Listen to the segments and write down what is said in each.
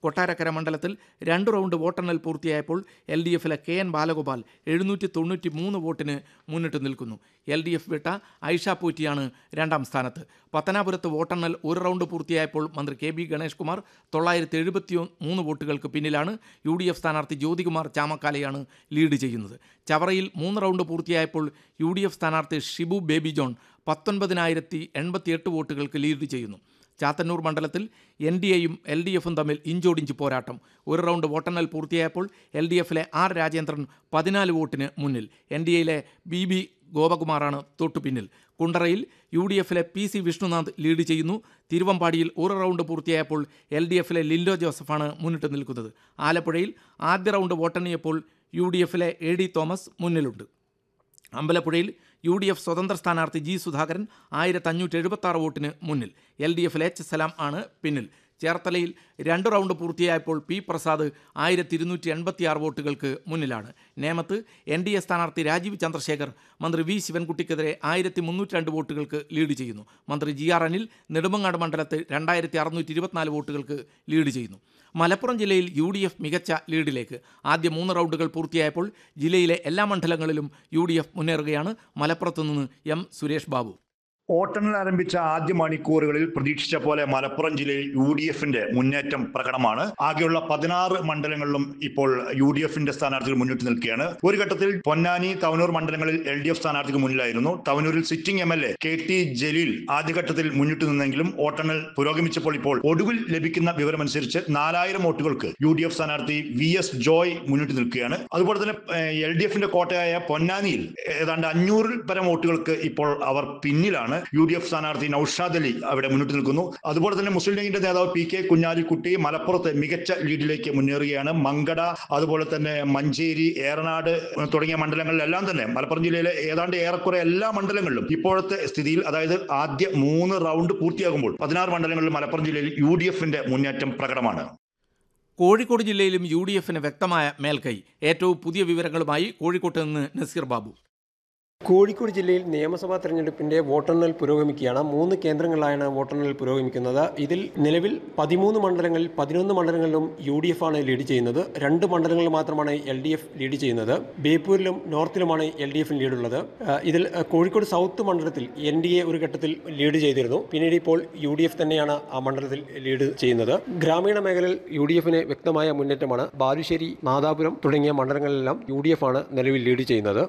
കൊട്ടാരക്കര മണ്ഡലത്തിൽ രണ്ട് റൗണ്ട് വോട്ടെണ്ണൽ പൂർത്തിയായപ്പോൾ എൽ ഡി എഫിലെ കെ എൻ ബാലഗോപാൽ എഴുന്നൂറ്റി തൊണ്ണൂറ്റി മൂന്ന് വോട്ടിന് മുന്നിട്ട് നിൽക്കുന്നു എൽ ഡി എഫ് വിട്ട ഐഷ പൂറ്റിയാണ് രണ്ടാം സ്ഥാനത്ത് പത്തനാപുരത്ത് വോട്ടെണ്ണൽ ഒരു റൗണ്ട് പൂർത്തിയായപ്പോൾ മന്ത്രി കെ ബി ഗണേഷ് കുമാർ തൊള്ളായിരത്തി എഴുപത്തി മൂന്ന് വോട്ടുകൾക്ക് പിന്നിലാണ് യു ഡി എഫ് സ്ഥാനാർത്ഥി ജ്യോതികുമാർ ചാമക്കാലയാണ് ലീഡ് ചെയ്യുന്നത് ചവറയിൽ മൂന്ന് റൗണ്ട് പൂർത്തിയായപ്പോൾ യു ഡി എഫ് സ്ഥാനാർത്ഥി ഷിബു ബേബി ജോൺ പത്തൊൻപതിനായിരത്തി എൺപത്തിയെട്ട് വോട്ടുകൾക്ക് ലീഡ് ചെയ്യുന്നു ചാത്തന്നൂർ മണ്ഡലത്തിൽ എൻ ഡി എയും എൽ ഡി എഫും തമ്മിൽ ഇഞ്ചോടിഞ്ച് പോരാട്ടം ഒരു റൗണ്ട് വോട്ടെണ്ണൽ പൂർത്തിയായപ്പോൾ എൽ ഡി എഫിലെ ആർ രാജേന്ദ്രൻ പതിനാല് വോട്ടിന് മുന്നിൽ എൻ ഡി എയിലെ ബി ബി ഗോപകുമാറാണ് തൊട്ടുപിന്നിൽ കുണ്ടറയിൽ യു ഡി എഫിലെ പി സി വിഷ്ണുനാഥ് ലീഡ് ചെയ്യുന്നു തിരുവമ്പാടിയിൽ ഒരു റൗണ്ട് പൂർത്തിയായപ്പോൾ എൽ ഡി എഫിലെ ലിൻഡോ ജോസഫാണ് മുന്നിട്ട് നിൽക്കുന്നത് ആലപ്പുഴയിൽ ആദ്യ റൗണ്ട് വോട്ടെണ്ണിയപ്പോൾ യു ഡി എഫിലെ എ ഡി തോമസ് മുന്നിലുണ്ട് അമ്പലപ്പുഴയിൽ യു ഡി എഫ് സ്വതന്ത്ര സ്ഥാനാർത്ഥി ജി സുധാകരൻ ആയിരത്തി അഞ്ഞൂറ്റി എഴുപത്തി ആറ് വോട്ടിന് മുന്നിൽ എൽ ഡി എഫിൽ എച്ച് സലാം ആണ് പിന്നിൽ ചേർത്തലയിൽ രണ്ട് റൗണ്ട് പൂർത്തിയായപ്പോൾ പി പ്രസാദ് ആയിരത്തി ഇരുന്നൂറ്റി എൺപത്തി ആറ് വോട്ടുകൾക്ക് മുന്നിലാണ് നേമത്ത് എൻ ഡി എ സ്ഥാനാർത്ഥി രാജീവ് ചന്ദ്രശേഖർ മന്ത്രി വി ശിവൻകുട്ടിക്കെതിരെ ആയിരത്തി മുന്നൂറ്റി രണ്ട് വോട്ടുകൾക്ക് ലീഡ് ചെയ്യുന്നു മന്ത്രി ജി ആർ അനിൽ നെടുമങ്ങാട് മണ്ഡലത്തിൽ രണ്ടായിരത്തി അറുന്നൂറ്റി ഇരുപത്തിനാല് വോട്ടുകൾക്ക് ലീഡ് ചെയ്യുന്നു മലപ്പുറം ജില്ലയിൽ യു ഡി എഫ് മികച്ച ലീഡിലേക്ക് ആദ്യ മൂന്ന് റൗണ്ടുകൾ പൂർത്തിയായപ്പോൾ ജില്ലയിലെ എല്ലാ മണ്ഡലങ്ങളിലും യു ഡി എഫ് മുന്നേറുകയാണ് മലപ്പുറത്തു നിന്ന് എം സുരേഷ് ബാബു വോട്ടെണ്ണൽ ആരംഭിച്ച ആദ്യ മണിക്കൂറുകളിൽ പ്രതീക്ഷിച്ച പോലെ മലപ്പുറം ജില്ലയിൽ യു ഡി എഫിന്റെ മുന്നേറ്റം പ്രകടമാണ് ആകെയുള്ള പതിനാറ് മണ്ഡലങ്ങളിലും ഇപ്പോൾ യു ഡി എഫിന്റെ സ്ഥാനാർത്ഥികൾ മുന്നിട്ട് നിൽക്കുകയാണ് ഒരു ഘട്ടത്തിൽ പൊന്നാനി തവനൂർ മണ്ഡലങ്ങളിൽ എൽ ഡി എഫ് സ്ഥാനാർത്ഥിക്ക് മുന്നിലായിരുന്നു തവനൂരിൽ sitting M L A K T Jaleel ആദ്യഘട്ടത്തിൽ മുന്നിട്ട് നിന്നെങ്കിലും വോട്ടെണ്ണൽ പുരോഗമിച്ചപ്പോൾ ഇപ്പോൾ ഒടുവിൽ ലഭിക്കുന്ന വിവരമനുസരിച്ച് നാലായിരം വോട്ടുകൾക്ക് യു ഡി എഫ് സ്ഥാനാർത്ഥി വി എസ് ജോയ് മുന്നിട്ട് നിൽക്കുകയാണ് അതുപോലെ തന്നെ എൽ ഡി എഫിന്റെ കോട്ടയായ പൊന്നാനിയിൽ ഏതാണ്ട് അഞ്ഞൂറിൽ പരം വോട്ടുകൾക്ക് ഇപ്പോൾ അവർ പിന്നിലാണ് യു ഡി എഫ് സ്ഥാനാർത്ഥി നൌഷാദ് അലി അവിടെ മുന്നിട്ട് നിൽക്കുന്നു അതുപോലെ തന്നെ മുസ്ലിം ലീഗിന്റെ നേതാവ് പി കെ കുഞ്ഞാലിക്കുട്ടി മലപ്പുറത്ത് മികച്ച ലീഡിലേക്ക് മുന്നേറുകയാണ് മങ്കട അതുപോലെ തന്നെ മഞ്ചേരി ഏറനാട് തുടങ്ങിയ മണ്ഡലങ്ങളിലെല്ലാം തന്നെ മലപ്പുറം ജില്ലയിലെ ഏതാണ്ട് ഏറെക്കുറെ എല്ലാ മണ്ഡലങ്ങളിലും ഇപ്പോഴത്തെ സ്ഥിതിയിൽ അതായത് ആദ്യ മൂന്ന് റൗണ്ട് പൂർത്തിയാകുമ്പോൾ പതിനാറ് മണ്ഡലങ്ങളിൽ മലപ്പുറം ജില്ലയിൽ യു ഡി എഫിന്റെ മുന്നേറ്റം പ്രകടമാണ് കോഴിക്കോട് ജില്ലയിലും യു ഡി എഫിന് വ്യക്തമായ മേൽക്കൈ ഏറ്റവും പുതിയ വിവരങ്ങളുമായി കോഴിക്കോട്ട് നിന്ന് നസീർ ബാബു കോഴിക്കോട് ജില്ലയിൽ നിയമസഭാ തെരഞ്ഞെടുപ്പിന്റെ വോട്ടെണ്ണൽ പുരോഗമിക്കുകയാണ് മൂന്ന് കേന്ദ്രങ്ങളിലായാണ് വോട്ടെണ്ണൽ പുരോഗമിക്കുന്നത് ഇതിൽ നിലവിൽ പതിമൂന്ന് മണ്ഡലങ്ങളിൽ പതിനൊന്ന് മണ്ഡലങ്ങളിലും യു ഡി എഫ് ആണ് ലീഡ് ചെയ്യുന്നത് രണ്ട് മണ്ഡലങ്ങളിൽ മാത്രമാണ് എൽ ഡി എഫ് ലീഡ് ചെയ്യുന്നത് ബേപ്പൂരിലും നോർത്തിലുമാണ് എൽ ഡി എഫിന് ലീഡുള്ളത് ആ, ഇതിൽ ആ, കോഴിക്കോട് സൗത്ത് മണ്ഡലത്തിൽ എൻ ഡി എ ഒരു ഘട്ടത്തിൽ ലീഡ് ചെയ്തിരുന്നു പിന്നീട് ഇപ്പോൾ യു ഡി എഫ് തന്നെയാണ് ആ മണ്ഡലത്തിൽ ലീഡ് ചെയ്യുന്നത് ഗ്രാമീണ മേഖലയിൽ യു ഡി എഫിന് വ്യക്തമായ മുന്നേറ്റമാണ് ബാലുശ്ശേരി നാദാപുരം തുടങ്ങിയ മണ്ഡലങ്ങളിലെല്ലാം യു ഡി എഫ് ആണ് നിലവിൽ ലീഡ് ചെയ്യുന്നത്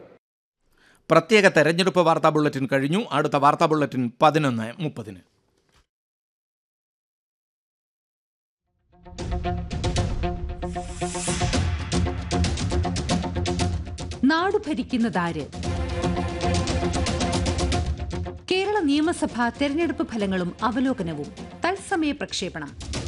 പ്രത്യേക തെരഞ്ഞെടുപ്പ് വാർത്താ ബുള്ളറ്റിൻ കഴിഞ്ഞു അടുത്ത വാർത്താ ബുള്ളറ്റിൻ പതിനൊന്ന് മുപ്പതിന് നാടു ഭരിക്കുന്നതാര് കേരള നിയമസഭാ തെരഞ്ഞെടുപ്പ് ഫലങ്ങളും അവലോകനവും തത്സമയ പ്രക്ഷേപണം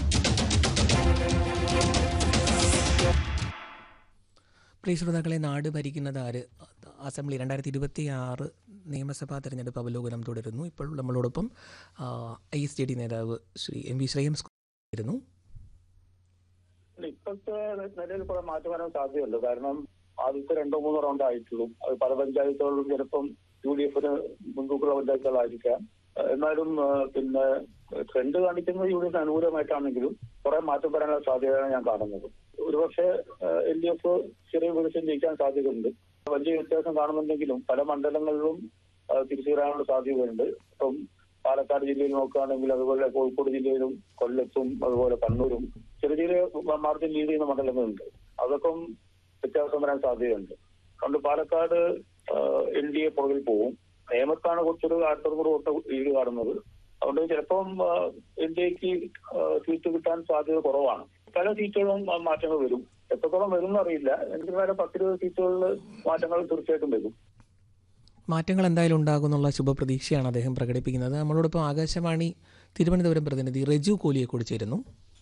പ്രിയ ശ്രോതാക്കളെ നാട് ഭരിക്കുന്നത് ആര് അസംബ്ലി രണ്ടായിരത്തി ഇരുപത്തി ആറ് നിയമസഭാ തെരഞ്ഞെടുപ്പ് അവലോകനം തുടരുന്നു ഇപ്പോൾ നമ്മളോടൊപ്പം ഐ എസ് ജെ ഡി നേതാവ് ശ്രീ എം വി ശ്രേയം ഇരുന്നു ഇപ്പോഴത്തെ നിലയിൽ കുറെ മാറ്റം വരാൻ സാധ്യതയുണ്ട് കാരണം ആദ്യത്തെ രണ്ടോ മൂന്നോ റൗണ്ട് ആയിട്ടുള്ളൂ അത് പല പഞ്ചായത്തുകളിലും ചിലപ്പം യു ഡി എഫിന് മുൻതൂക്കുള്ള പഞ്ചായത്തുകളായിരിക്കാം ഏഹ് എന്നാലും ഏഹ് പിന്നെ ട്രെൻഡ് കാണിക്കുന്നത് യു ഡി എഫിന് അനുകൂലമായിട്ടാണെങ്കിലും കുറെ മാറ്റം വരാനുള്ള സാധ്യതയാണ് ഞാൻ കാണുന്നത് ഒരുപക്ഷെ എൽ ഡി എഫ് ചെറിയ വികസനം ജയിക്കാൻ സാധ്യതയുണ്ട് വലിയ വ്യത്യാസം കാണുന്നുണ്ടെങ്കിലും പല മണ്ഡലങ്ങളിലും ഏഹ് തിരിച്ചു വരാനുള്ള സാധ്യതയുണ്ട് ഇപ്പം പാലക്കാട് ജില്ലയിൽ നോക്കുകയാണെങ്കിൽ അതുപോലെ കോഴിക്കോട് ജില്ലയിലും കൊല്ലത്തും അതുപോലെ കണ്ണൂരും ചെറിയ ചെറിയ മാർജിൻ ലീഡ് ചെയ്യുന്ന മണ്ഡലങ്ങളുണ്ട് അതൊക്കെ വ്യത്യാസം വരാൻ സാധ്യതയുണ്ട് അതുകൊണ്ട് പാലക്കാട് എൻ ഡി എ പുറകിൽ പോകും നേമത്താണ് കുറച്ചൊരു ആയിരത്തോട് കൂടെ വോട്ട് ലീഡ് കാണുന്നത് അതുകൊണ്ട് ചിലപ്പം എൻ ഡി എക്ക് സീറ്റ് കിട്ടാൻ സാധ്യത കുറവാണ് പല സീറ്റുകളും ആ, മാറ്റങ്ങൾ വരും എത്രത്തോളം വരും എന്നറിയില്ല എനിക്ക് വേറെ പത്തിരുപത് സീറ്റുകളിൽ മാറ്റങ്ങൾ തീർച്ചയായിട്ടും വരും മാറ്റങ്ങൾ എന്തായാലും ഉണ്ടാകുമെന്നുള്ള ശുഭപ്രതീക്ഷയാണ് അദ്ദേഹം പ്രകടിപ്പിക്കുന്നത് നമ്മളോടൊപ്പം ആകാശവാണി തിരുവനന്തപുരം പ്രതിനിധി റെജു കോലിയെക്കൂടി ചേരുന്നു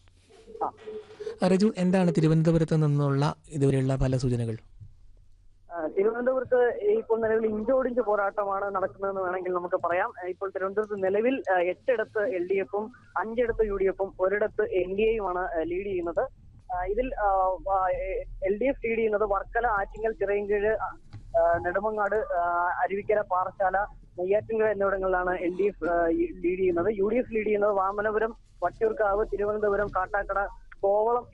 റെജു എന്താണ് തിരുവനന്തപുരത്ത് നിന്നുള്ള ഇതുവരെയുള്ള പല സൂചനകൾ ആ, തിരുവനന്തപുരത്ത് ഇപ്പോൾ നിലവിൽ ഇഞ്ചോടിഞ്ച് പോരാട്ടമാണ് നടക്കുന്നതെന്ന് വേണമെങ്കിൽ നമുക്ക് പറയാം ആ, ഇപ്പോൾ തിരുവനന്തപുരത്ത് നിലവിൽ ആ, എട്ടിടത്ത് എൽ ഡി എഫും അഞ്ചിടത്ത് യു ഡി എഫും ഒരിടത്ത് എൻ ഡി എയുമാണ് ലീഡ് ചെയ്യുന്നത് ആ, ഇതിൽ എൽ ഡി എഫ് ലീഡ് ചെയ്യുന്നത് വർക്കല ആറ്റിങ്ങൽ ചിറയൻകീഴ് ആ, നെടുമങ്ങാട് ആ, അരുവിക്കര പാറശാല നെയ്യാറ്റിൻകര എന്നിവിടങ്ങളിലാണ് എൽ ഡി എഫ് ലീഡ് ചെയ്യുന്നത് യു ഡി എഫ് ലീഡ് ചെയ്യുന്നത് വാമനപുരം വട്ടിയൂർക്കാവ് തിരുവനന്തപുരം കാട്ടാക്കട കോവളം